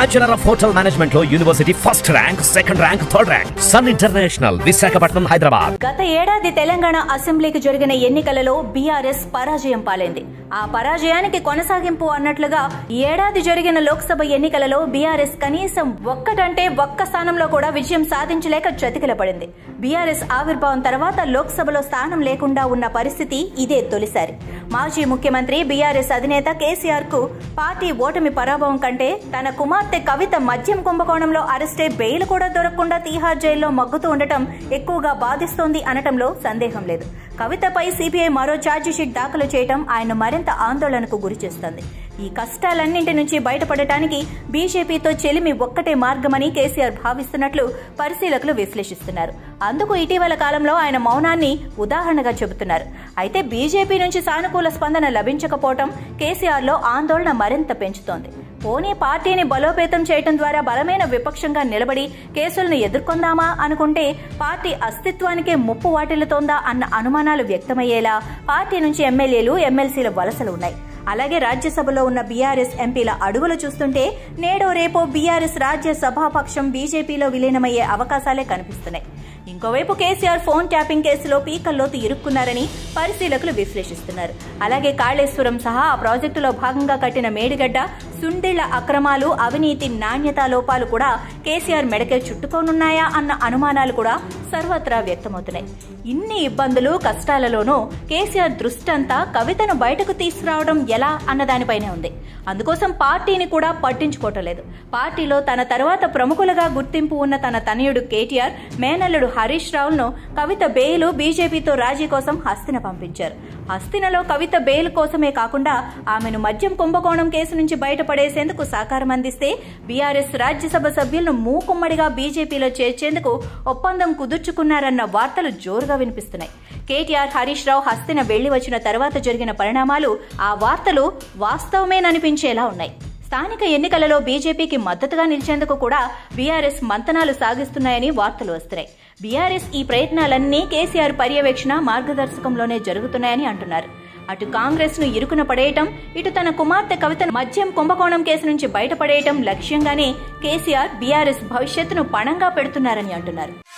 bachelor of hotel management లో university first rank second rank third rank sun international Visakhapatnam Hyderabad గత ఏడాది తెలంగాణ అసెంబ్లీకి జరిగిన ఎన్నికలలో బీఆర్ఎస్ పరాజయం పాలైంది ఆ పరాజయానికి కొనసాగింపు అన్నట్లుగా ఈ ఏడాది జరిగిన లోక్సభ ఎన్నికలలో బీఆర్ఎస్ కనీసం ఒక్కటంటే ఒక్క స్థానంలో కూడా విజయం సాధించలేక చతికిల పడింది బీఆర్ఎస్ ఆవిర్భావం తర్వాత లోక్సభలో స్థానం లేకుండా ఉన్న పరిస్థితి ఇదే తొలిసారి మాజీ ముఖ్యమంత్రి బీఆర్ఎస్ అధినేత కేసీఆర్ కు పార్టీ ఓటమి పరాభవం కంటే తన కుమార్తె కవిత మద్యం కుంభకోణంలో అరెస్టే బెయిల్ కూడా దొరకకుండా తీహార్ జైల్లో మగ్గుతూ ఉండటం ఎక్కువగా బాధిస్తోంది అనటంలో సందేహం లేదు కవితపై సిబిఐ మరో ఛార్జిషీట్ దాఖలు చేయడం ఆయన మరింత ఆందోళనకు గురిచేస్తోంది ఈ కష్టాలన్నింటి నుంచి బయటపడటానికి బీజేపీతో చెలిమి ఒక్కటే మార్గమని కేసీఆర్ భావిస్తున్నట్లు పరిశీలకులు విశ్లేషిస్తున్నారు అందుకు ఇటీవల కాలంలో ఆయన మౌనాన్ని ఉదాహరణగా చెబుతున్నారు అయితే బీజేపీ నుంచి సానుకూల స్పందన లభించకపోవడం కేసీఆర్లో ఆందోళన మరింత పెంచుతోంది పోనీ పార్టీని బలోపేతం చేయడం ద్వారా బలమైన విపక్షంగా నిలబడి కేసులను ఎదుర్కొందామా అనుకుంటే పార్టీ అస్తిత్వానికే ముప్పు వాటిల్లుతోందా అన్న అనుమానాలు వ్యక్తమయ్యేలా పార్టీ నుంచి ఎమ్మెల్యేలు ఎమ్మెల్సీల వలసలు ఉన్నాయి అలాగే రాజ్యసభలో ఉన్న బీఆర్ఎస్ ఎంపీల అడుగులు చూస్తుంటే నేడో రేపో బీఆర్ఎస్ రాజ్య సభాపక్షం బీజేపీలో విలీనమయ్యే అవకాశాలే కనిపిస్తున్నాయి ఇంకోవైపు కేసీఆర్ ఫోన్ ట్యాపింగ్ కేసులో పీకల్లోతు ఇరుక్కున్నారని పరిశీలకులు విశ్లేషిస్తున్నారు అలాగే కాళేశ్వరం సహా ఆ ప్రాజెక్టులో భాగంగా కట్టిన మేడిగడ్డ సుండిళ్ల అక్రమాలు అవినీతి నాణ్యత లోపాలు కూడా కేసీఆర్ మెడకే చుట్టుకోనున్నాయా అన్న అనుమానాలు కూడా సర్వత్రా వ్యక్తమవుతున్నాయి ఇన్ని ఇబ్బందులు కష్టాలలోనూ కేసీఆర్ దృష్టంతా కవితను బయటకు తీసుకురావడం ఎలా అన్న దానిపైనే ఉంది అందుకోసం పార్టీని కూడా పట్టించుకోవటం లేదు పార్టీలో తన తర్వాత ప్రముఖులుగా గుర్తింపు ఉన్న తన తనయుడు కేటీఆర్ మేనల్లుడు హరీష్ రావులను కవిత బెయిలు బీజేపీతో రాజీ కోసం హస్తిన పంపించారు హస్తినలో కవిత బెయిల్ కోసమే కాకుండా ఆమెను మద్యం కుంభకోణం కేసు నుంచి బయటపడేసేందుకు సహకారం అందిస్తే బీఆర్ఎస్ రాజ్యసభ సభ్యులను మూకుమ్మడిగా బీజేపీలో చేర్చేందుకు ఒప్పందం కుదుర్చుకున్నారన్న వార్తలు జోరుగా వినిపిస్తున్నాయి కేటీఆర్ హరీష్ రావు హస్తిన వెళ్లి వచ్చిన తర్వాత జరిగిన పరిణామాలు ఆ వార్తలు వాస్తవమేననిపించేలా ఉన్నాయి స్థానిక ఎన్నికలలో బీజేపీకి మద్దతుగా నిలిచేందుకు కూడా బీఆర్ఎస్ మంతనాలు సాగిస్తున్నాయని వార్తలు వస్తున్నాయి బీఆర్ఎస్ ఈ ప్రయత్నాలన్నీ కేసీఆర్ పర్యవేక్షణ మార్గదర్శకంలోనే జరుగుతున్నాయని అంటున్నారు అటు కాంగ్రెస్ ను ఇరుకున పడేయటం ఇటు తన కుమార్తె కవిత మద్యం కుంభకోణం కేసు నుంచి బయటపడేయటం లక్ష్యంగానే కేసీఆర్ బీఆర్ఎస్ భవిష్యత్తును పణంగా పెడుతున్నారని అంటున్నారు